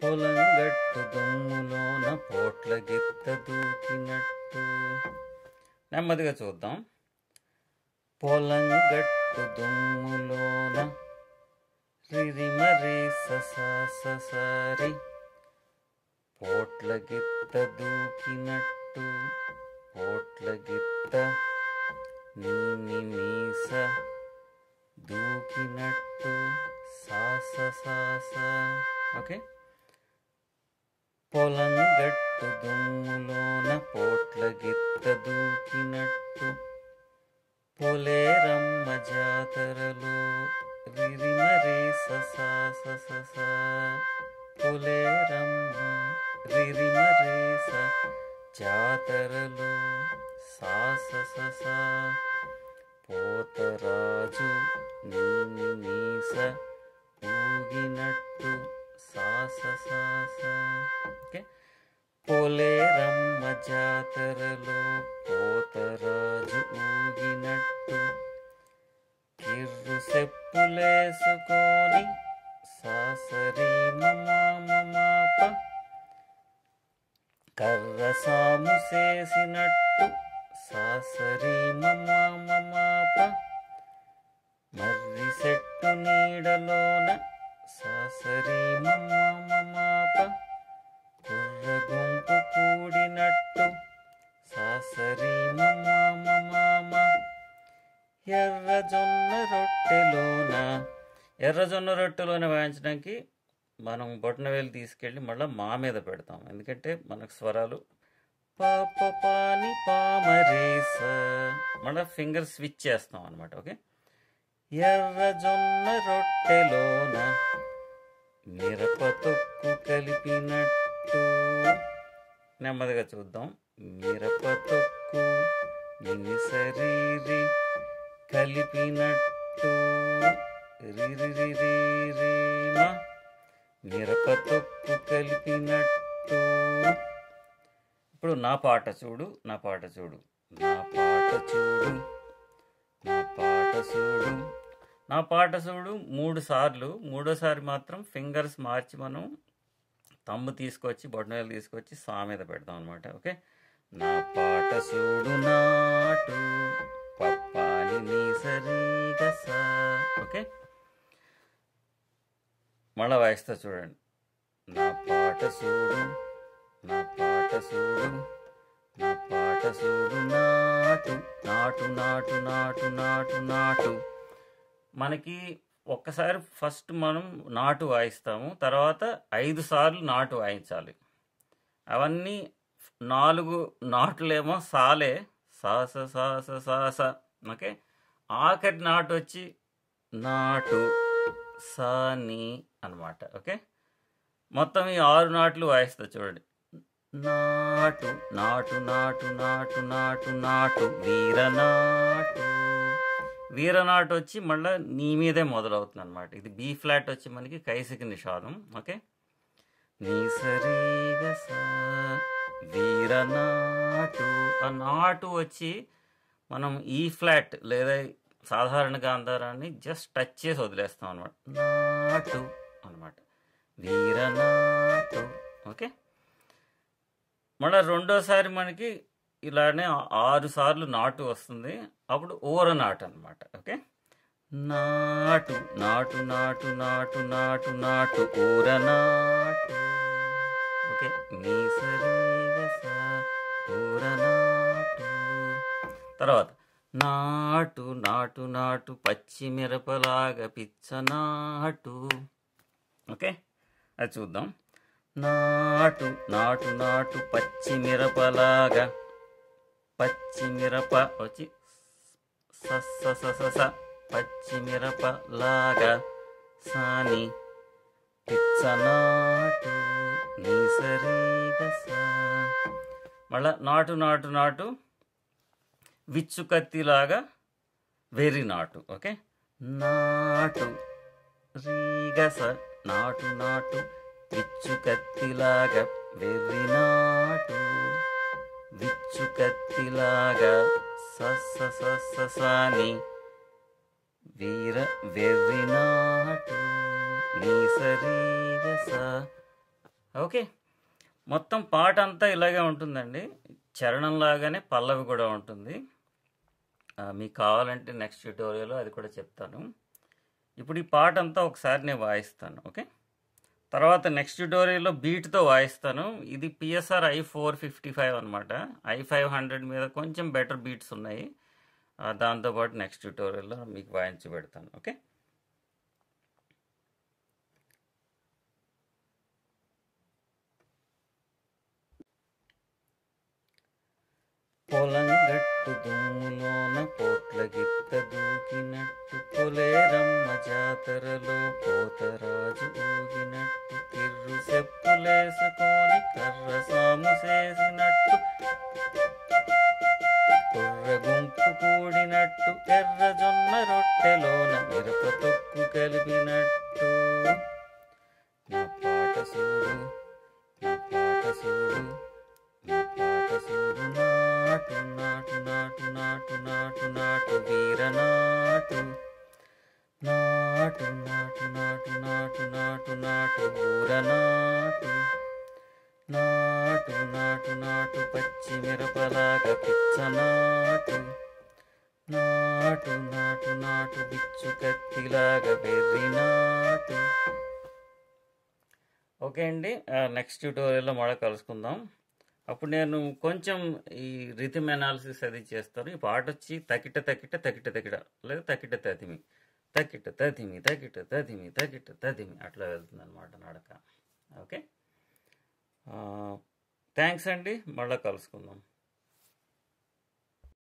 పొలం గట్టు దుమ్ములోన పోట్ల గిత్త దూకినట్టు నెమ్మదిగా చూద్దాం పొలం గట్టు దుమ్ములోన రిరిమరి ససాసరి పోట్ల గిత్త దూకినట్టు పోట్ల గిత్త నీమి మీస దూకినట్టు సాస సాస ఓకే పొలం గట్టు దుమ్ములోన పోట్ల గిత్త దూకినట్టు పొలేరమ్మ జాతరలో రిరిమరి ససాస సస పొలేరమ్మ రిరిమరి స జాతరలో సాస సస పోతరాజు నీని మీస ఊగినట్టు సాస సాస ఓకే పోలేరమ్మ జాతరలో పోతరాజు ఊగినట్టు కిర్రు సెప్పులేసుకొని సాసరి మమాప కర్ర సాము చేసినట్టు సాసరి మమాప మర్రి చెట్టు నీడలోన సాసరి మమాప కుర్ర గుంపు కూడినట్టు సాసరి మమామ ఎర్ర జొన్న రొట్టెలోన ఎర్ర జొన్న రొట్టెలోన వాయించడానికి మనం బొట్టనవేలు తీసుకెళ్ళి మళ్ళీ మా మీద పెడతాం ఎందుకంటే మనకు స్వరాలు పాప పాని పామరేస మళ్ళీ ఫింగర్ స్విచ్ చేస్తాం అనమాట ఓకే ఎర్ర జొన్న రొట్టెలోన మిరప తొక్కు కలిపినట్టు నెమ్మదిగా చూద్దాం మిరప తొక్కు మినిసరీరి కలిపినట్టు రిరిరిరిరిమ మిరప తొక్కు కలిపినట్టు ఇప్పుడు నా పాట చూడు నా పాట చూడు నా పాట చూడు నా పాట చూడు నా పాట చూడు మూడు సార్లు మూడోసారి మాత్రం ఫింగర్స్ మార్చి మనం తమ్ము తీసుకొచ్చి బొట్టనవేలు తీసుకొచ్చి సా మీద పెడతాం అనమాట ఓకే నా పాట చూడు నాటు పప్పాని నీ సరిగా సా ఓకే మళ్ళా వాయిస్తా చూడండి నా పాట చూడు నా పాట చూడు నా పాట చూడు నాటు నాటు నాటు నాటు నాటు నాటు మనకి ఒక్కసారి ఫస్ట్ మనం నాటు వాయిస్తాము తర్వాత ఐదు సార్లు నాటు వాయించాలి అవన్నీ నాలుగు నాటులేమో సాలే సాస సాస సాస ఓకే ఆఖరి నాటు వచ్చి నాటు సాని అన్నమాట ఓకే మొత్తం ఈ ఆరు నాట్లు వాయిస్తా చూడండి నాటు నాటు నాటు నాటు నాటు నాటు వీరనాటు వీరనాటు వచ్చి మళ్ళీ నీ మీదే మొదలవుతుంది అనమాట ఇది బీ ఫ్లాట్ వచ్చి మనకి కైసికి నిషాదం ఓకే నీ సరిగా సా వీరనాటు ఆ నాటు వచ్చి మనం ఈ ఫ్లాట్ లేదా సాధారణ గాంధారాన్ని జస్ట్ టచ్ చేసి వదిలేస్తాం అనమాట నాటు అనమాట వీరనాటు ఓకే మళ్ళీ రెండోసారి మనకి ఇలానే ఆరు సార్లు నాటు వస్తుంది అప్పుడు ఓర నాటు అనమాట ఓకే నాటు నాటు నాటు నాటు నాటు నాటు ఊర నాటు ఓకే నీ సరిగా సా ఊర నాటు తర్వాత నాటు నాటు నాటు పచ్చి మిరపలాగా పిచ్చ నాటు ఓకే అది చూద్దాం నాటు నాటు నాటు పచ్చి మిరపలాగా పచ్చి మిరప వచ్చి సస్స సస స పచ్చి మిరపలాగా సాని పిచ్చ నాటు నీ సరిగా సా మళ్ళా నాటు నాటు నాటు విచ్చు కత్తిలాగా వెర్రి నాటు ఓకే నాటు రీగస నాటు నాటు విచ్చు కత్తిలాగా వెర్రి నాటు విచ్చు కత్తిలాగా సస్స సస్స సాని వీర వెర్రి నాటు నీ సరిగస ఓకే మొత్తం పాట అంతా ఇలాగే ఉంటుందండి చరణం లాగానే పల్లవి కూడా ఉంటుంది ఆ, మీకు కావాలంటే నెక్స్ట్ ట్యూటోరియల్లో అది కూడా చెప్తాను ఇప్పుడు ఈ పాట అంతా ఒకసారి నేను వాయిస్తాను ఓకే తర్వాత నెక్స్ట్ ట్యూటోరియల్లో బీట్తో వాయిస్తాను ఇది PSR I four fifty five అనమాట ఐ ఫైవ్ హండ్రెడ్ మీద కొంచెం బెటర్ బీట్స్ ఉన్నాయి ఆ, దాంతోపాటు నెక్స్ట్ ట్యూటోరియల్లో మీకు వాయించి పెడతాను ఓకే పొలం గట్టు దుమ్ములోన పోట్ల గిత్త దూకినట్టు పొలేరమ్మ జాతరలో పోతరాజు ఊగినట్టు కిర్రు చెప్పులేసుకొని కర్ర సాము చేసినట్టు కుర్ర గుంపు కూడినట్టు ఎర్ర జొన్న రొట్టెలోన మిరప తొక్కు కలిపినట్టు నా పాట చూడు నా పాట చూడు నా పాట చూడు నాటు నాటు నాటు నాటు నాటు నాటు వీర నాటు నాటు నాటు నాటు నాటు నాటు నాటు ఊర నాటు నాటు నాటు నాటు పచ్చి మిరపలాగా పిచ్చ నాటు నాటు నాటు నాటు బిచ్చు కత్తిలాగా వెర్రి నాటు ఓకే అండి నెక్స్ట్ ట్యూటోరియల్లో మళ్ళీ కలుసుకుందాం అప్పుడు నేను కొంచెం ఈ రిథమ్ అనాలిసిస్ అది చేస్తాను ఈ పాట వచ్చి తకిట తకిట తకిట తకిట లేదా తకిట తదిమి తకిట తదిమి తకిట తదిమి తకిట తదిమి అట్లా వెళ్తుంది అనమాట నడక ఓకే థ్యాంక్స్ అండి మళ్ళీ కలుసుకుందాం